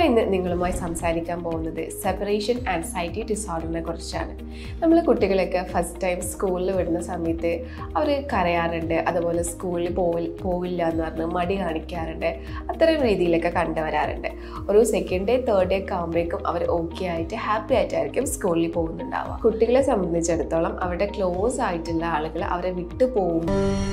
ഇന്ന് നിങ്ങളുമായി സംസാരിക്കാൻ പോകുന്നത് സെപ്പറേഷൻ ആൻസൈറ്റി ഡിസോർഡറിനെ കുറിച്ചാണ് നമ്മൾ കുട്ടികളൊക്കെ ഫസ്റ്റ് ടൈം സ്കൂളിൽ വിടുന്ന സമയത്ത് അവർ കരയാറുണ്ട് അതുപോലെ സ്കൂളിൽ പോവിൽ പോവില്ല എന്ന് പറഞ്ഞ് മടി കാണിക്കാറുണ്ട് അത്തരം രീതിയിലൊക്കെ കണ്ടുവരാറുണ്ട് ഒരു സെക്കൻഡ് ഡേ തേർഡ് ഡേ ഒക്കെ ആകുമ്പോഴേക്കും അവർ ഓക്കെ ആയിട്ട് ഹാപ്പി ആയിട്ടായിരിക്കും സ്കൂളിൽ പോകുന്നുണ്ടാവുക കുട്ടികളെ സംബന്ധിച്ചിടത്തോളം അവരുടെ ക്ലോസ് ആയിട്ടുള്ള ആളുകൾ അവരെ വിട്ടു പോകും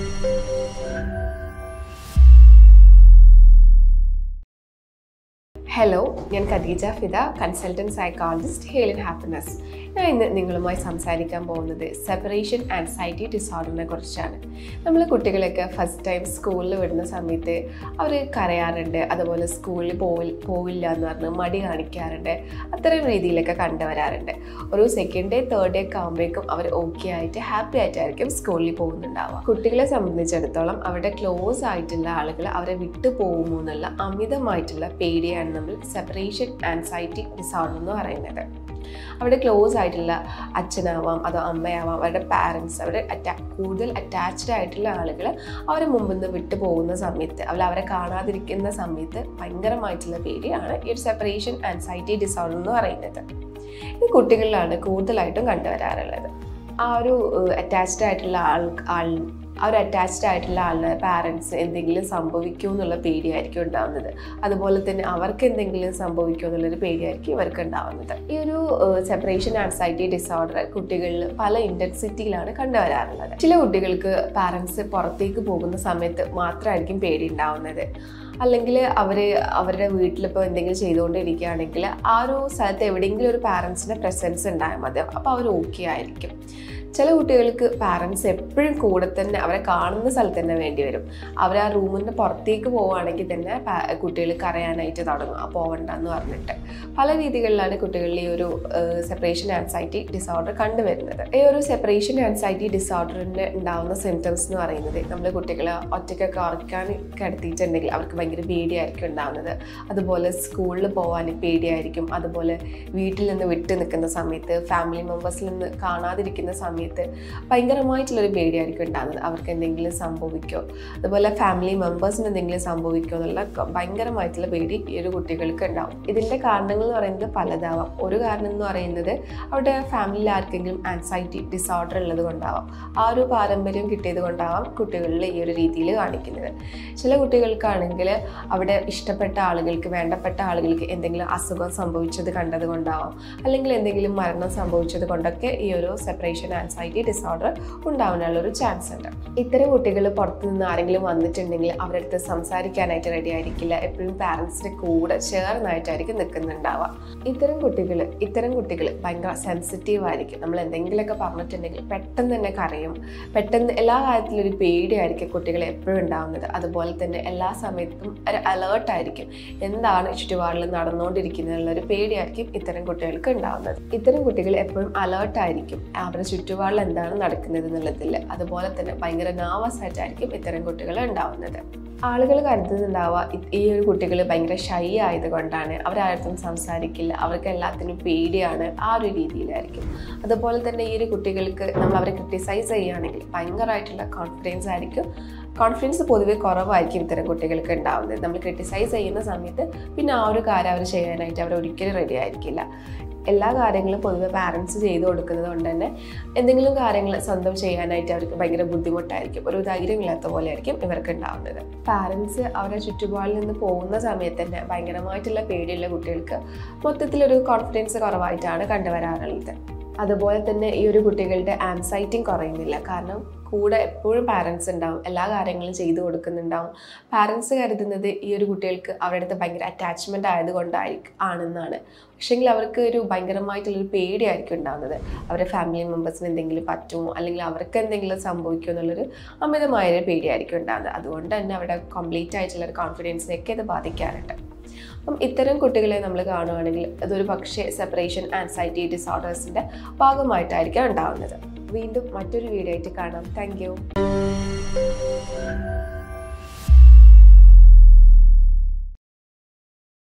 ഹലോ ഞാൻ Khadeeja Fida consultant psychologist healing happiness ഞാൻ ഇന്ന് നിങ്ങളുമായി സംസാരിക്കാൻ പോകുന്നത് സെപ്പറേഷൻ ആൻസൈറ്റി ഡിസോർഡറിനെ കുറിച്ചാണ് നമ്മൾ കുട്ടികളൊക്കെ ഫസ്റ്റ് ടൈം സ്കൂളിൽ വിടുന്ന സമയത്ത് അവർ കരയാറുണ്ട് അതുപോലെ സ്കൂളിൽ പോവിൽ പോവില്ല എന്ന് പറഞ്ഞ് മടി കാണിക്കാറുണ്ട് അത്തരം രീതിയിലൊക്കെ കണ്ടുവരാറുണ്ട് ഒരു സെക്കൻഡ് ഡേ തേർഡ് ഡേ ഒക്കെ ആകുമ്പോഴേക്കും അവർ ഓക്കെ ആയിട്ട് ഹാപ്പി ആയിട്ടായിരിക്കും സ്കൂളിൽ പോകുന്നുണ്ടാവുക കുട്ടികളെ സംബന്ധിച്ചിടത്തോളം അവരുടെ ക്ലോസ് ആയിട്ടുള്ള ആളുകൾ അവരെ വിട്ടു പോകുമോ എന്നുള്ള അമിതമായിട്ടുള്ള പേടിയാണ് നമ്മൾ സെപ്പറേഷൻ ആൻസൈറ്റി ഡിസോർഡർ എന്ന് പറയുന്നത് അവിടെ ക്ലോസ് ആയിട്ടുള്ള അച്ഛനാവാം അതോ അമ്മയാവാം അവരുടെ പാരൻസ് അവരുടെ അറ്റാ കൂടുതൽ അറ്റാച്ച്ഡ് ആയിട്ടുള്ള ആളുകൾ അവരെ മുമ്പിൽ നിന്ന് വിട്ടു പോകുന്ന സമയത്ത് അവർ അവരെ കാണാതിരിക്കുന്ന സമയത്ത് ഭയങ്കരമായിട്ടുള്ള പേടിയാണ് ഈ ഒരു സെപ്പറേഷൻ ആൻസൈറ്റി ഡിസോർഡർ എന്ന് പറയുന്നത് ഇത് കുട്ടികളിലാണ് കൂടുതലായിട്ടും കണ്ടുവരാറുള്ളത് ആ ഒരു അറ്റാച്ച്ഡ് ആയിട്ടുള്ള ആൾ ആൾ ആ ഒരു അറ്റാച്ച്ഡ് ആയിട്ടുള്ള ആളുടെ പാരൻസ് എന്തെങ്കിലും സംഭവിക്കുമോ എന്നുള്ള പേടിയായിരിക്കും ഉണ്ടാവുന്നത് അതുപോലെ തന്നെ അവർക്ക് എന്തെങ്കിലും സംഭവിക്കുമോ എന്നുള്ളൊരു പേടിയായിരിക്കും ഇവർക്ക് ഉണ്ടാവുന്നത് ഈ ഒരു സെപ്പറേഷൻ ആൻസൈറ്റി ഡിസോർഡർ കുട്ടികളിൽ പല ഇൻറ്റൻസിറ്റിയിലാണ് കണ്ടുവരാറുള്ളത് ചില കുട്ടികൾക്ക് പാരൻസ് പുറത്തേക്ക് പോകുന്ന സമയത്ത് മാത്രമായിരിക്കും പേടി ഉണ്ടാവുന്നത് അല്ലെങ്കിൽ അവർ അവരുടെ വീട്ടിലിപ്പോൾ എന്തെങ്കിലും ചെയ്തുകൊണ്ടിരിക്കുകയാണെങ്കിൽ ആ ഒരു സ്ഥലത്ത് എവിടെയെങ്കിലും ഒരു പാരൻസിൻ്റെ പ്രസൻസ് ഉണ്ടായാൽ മതി അപ്പോൾ അവർ ഓക്കെ ആയിരിക്കും ചില കുട്ടികൾക്ക് പാരൻസ് എപ്പോഴും കൂടെ തന്നെ അവരെ കാണുന്ന സ്ഥലത്ത് തന്നെ വേണ്ടി വരും അവർ ആ റൂമിൻ്റെ പുറത്തേക്ക് പോവുകയാണെങ്കിൽ തന്നെ കുട്ടികൾ കരയാനായിട്ട് തുടങ്ങും ആ പോവണ്ടെന്ന് പറഞ്ഞിട്ട് പല രീതികളിലാണ് കുട്ടികളിൽ ഈ ഒരു സെപ്പറേഷൻ ആൻസൈറ്റി ഡിസോർഡർ കണ്ടുവരുന്നത് ഈ ഒരു സെപ്പറേഷൻ ആൻസൈറ്റി ഡിസോർഡറിന് ഉണ്ടാകുന്ന സിംറ്റംസ് എന്ന് പറയുന്നത് നമ്മൾ കുട്ടികളെ ഒറ്റയ്ക്കൊക്കെ ഉറക്കാൻ കിടത്തിയിട്ടുണ്ടെങ്കിൽ അവർക്ക് ഭയങ്കര പേടിയായിരിക്കും ഉണ്ടാകുന്നത് അതുപോലെ സ്കൂളിൽ പോകാൻ പേടിയായിരിക്കും അതുപോലെ വീട്ടിൽ നിന്ന് വിട്ടു നിൽക്കുന്ന സമയത്ത് ഫാമിലി മെമ്പേഴ്സിൽ നിന്ന് കാണാതിരിക്കുന്ന സമയത്ത് ഭയങ്കരമായിട്ടുള്ളൊരു പേടിയായിരിക്കും ഉണ്ടാകുന്നത് അവർക്ക് എന്തെങ്കിലും സംഭവിക്കുമോ അതുപോലെ ഫാമിലി മെമ്പേഴ്സിന് എന്തെങ്കിലും സംഭവിക്കുമോ എന്നുള്ള ഭയങ്കരമായിട്ടുള്ള പേടി ഈ ഒരു കുട്ടികൾക്ക് ഉണ്ടാവും ഇതിൻ്റെ കാരണങ്ങൾ എന്ന് പറയുന്നത് പലതാവാം ഒരു കാരണം എന്ന് പറയുന്നത് അവരുടെ ഫാമിലിയിൽ ആർക്കെങ്കിലും ആൻസൈറ്റി ഡിസോർഡർ ഉള്ളത് കൊണ്ടാവാം ആ ഒരു പാരമ്പര്യം കിട്ടിയത് കൊണ്ടാവാം കുട്ടികളിൽ ഈ ഒരു രീതിയിൽ കാണിക്കുന്നത് ചില കുട്ടികൾക്കാണെങ്കിൽ അവിടെ ഇഷ്ടപ്പെട്ട ആളുകൾക്ക് വേണ്ടപ്പെട്ട ആളുകൾക്ക് എന്തെങ്കിലും അസുഖം സംഭവിച്ചത് കണ്ടത് കൊണ്ടാവാം അല്ലെങ്കിൽ എന്തെങ്കിലും മരണം സംഭവിച്ചത് കൊണ്ടൊക്കെ ഈ ഒരു സെപ്പറേഷൻ ആൻസൈറ്റി ഡിസോർഡർ ഉണ്ടാവാനുള്ള ഒരു ചാൻസ് ഉണ്ട് ഇത്തരം കുട്ടികൾ പുറത്തു നിന്ന് ആരെങ്കിലും വന്നിട്ടുണ്ടെങ്കിൽ അവരുടെ അടുത്ത് സംസാരിക്കാനായിട്ട് റെഡി ആയിരിക്കില്ല എപ്പോഴും പാരൻസിൻ്റെ കൂടെ ചേർന്നായിട്ടായിരിക്കും നിൽക്കുന്നുണ്ടാവുക ഇത്തരം കുട്ടികൾ ഇത്തരം കുട്ടികൾ ഭയങ്കര സെൻസിറ്റീവ് ആയിരിക്കും നമ്മൾ എന്തെങ്കിലുമൊക്കെ പറഞ്ഞിട്ടുണ്ടെങ്കിൽ പെട്ടെന്ന് തന്നെ കരയും പെട്ടെന്ന് എല്ലാ കാര്യത്തിലും ഒരു പേടിയായിരിക്കും കുട്ടികൾ എപ്പോഴും ഉണ്ടാകുന്നത് അതുപോലെ തന്നെ എല്ലാ സമയത്തും ഒരു അലേർട്ടായിരിക്കും എന്താണ് ചുറ്റുപാടിൽ നടന്നുകൊണ്ടിരിക്കുന്നത് എന്നുള്ളൊരു പേടിയായിരിക്കും ഇത്തരം കുട്ടികൾക്ക് ഉണ്ടാകുന്നത് ഇത്തരം കുട്ടികൾ എപ്പോഴും അലേർട്ടായിരിക്കും അവരുടെ ചുറ്റുപാടിൽ എന്താണ് നടക്കുന്നത് എന്നുള്ളതിൽ അതുപോലെ തന്നെ ഭയങ്കര നാവസ് ആയിട്ടായിരിക്കും ഇത്തരം കുട്ടികൾ ഉണ്ടാവുന്നത് ആളുകൾ കരുതുന്നുണ്ടാവുക ഈ ഒരു കുട്ടികൾ ഭയങ്കര ഷൈ ആയതുകൊണ്ടാണ് അവരാരും സംസാരിക്കില്ല അവർക്ക് എല്ലാത്തിനും പേടിയാണ് ആ ഒരു രീതിയിലായിരിക്കും അതുപോലെ തന്നെ ഈ ഒരു കുട്ടികൾക്ക് നമ്മൾ അവരെ ക്രിട്ടിസൈസ് ചെയ്യുകയാണെങ്കിൽ ഭയങ്കരമായിട്ടുള്ള കോൺഫിഡൻസ് ആയിരിക്കും കോൺഫിഡൻസ് പൊതുവേ കുറവായിരിക്കും ഇത്തരം കുട്ടികൾക്ക് ഉണ്ടാവുന്നത് നമ്മൾ ക്രിട്ടിസൈസ് ചെയ്യുന്ന സമയത്ത് പിന്നെ ആ ഒരു കാര്യം അവർ ചെയ്യാനായിട്ട് അവർ ഒരിക്കലും റെഡി ആയിരിക്കില്ല എല്ലാ കാര്യങ്ങളും പൊതുവെ പാരൻസ് ചെയ്തു കൊടുക്കുന്നത് കൊണ്ട് തന്നെ എന്തെങ്കിലും കാര്യങ്ങൾ സ്വന്തം ചെയ്യാനായിട്ട് അവർക്ക് ഭയങ്കര ബുദ്ധിമുട്ടായിരിക്കും ഒരു ധൈര്യമില്ലാത്ത പോലെ ആയിരിക്കും ഇവർക്ക് ഉണ്ടാവുന്നത് പാരൻസ് അവരുടെ ചുറ്റുപാടിൽ നിന്ന് പോകുന്ന സമയത്ത് തന്നെ ഭയങ്കരമായിട്ടുള്ള പേടിയുള്ള കുട്ടികൾക്ക് മൊത്തത്തിലൊരു കോൺഫിഡൻസ് കുറവായിട്ടാണ് കണ്ടുവരാറുള്ളത് അതുപോലെ തന്നെ ഈ ഒരു കുട്ടികളുടെ ആൻസൈറ്റിയും കുറയുന്നില്ല കാരണം കൂടെ എപ്പോഴും പാരൻസ് ഉണ്ടാവും എല്ലാ കാര്യങ്ങളും ചെയ്തു കൊടുക്കുന്നുണ്ടാവും പാരൻസ് കരുതുന്നത് ഈ ഒരു കുട്ടികൾക്ക് അവരുടെ അടുത്ത് ഭയങ്കര അറ്റാച്ച്മെൻ്റ് ആയതുകൊണ്ടായിരിക്കും ആണെന്നാണ് പക്ഷേങ്കിൽ അവർക്ക് ഒരു ഭയങ്കരമായിട്ടുള്ളൊരു പേടിയായിരിക്കും ഉണ്ടാകുന്നത് അവരുടെ ഫാമിലി മെമ്പേഴ്സിന് എന്തെങ്കിലും പറ്റുമോ അല്ലെങ്കിൽ അവർക്ക് എന്തെങ്കിലും സംഭവിക്കുമോ എന്നുള്ളൊരു അമിതമായൊരു പേടിയായിരിക്കും ഉണ്ടാകുന്നത് അതുകൊണ്ട് തന്നെ അവരുടെ കംപ്ലീറ്റ് ആയിട്ടുള്ള ഒരു കോൺഫിഡൻസിനെയൊക്കെ ഇത് ബാധിക്കാറുണ്ട് അപ്പം ഇത്തരം കുട്ടികളെ നമ്മൾ കാണുകയാണെങ്കിൽ അതൊരു പക്ഷേ സെപ്പറേഷൻ ആൻസൈറ്റി ഡിസോർഡേഴ്സിൻ്റെ ഭാഗമായിട്ടായിരിക്കാം ഉണ്ടാകുന്നത് വീണ്ടും മറ്റൊരു വീഡിയോ ആയിട്ട് കാണാം താങ്ക്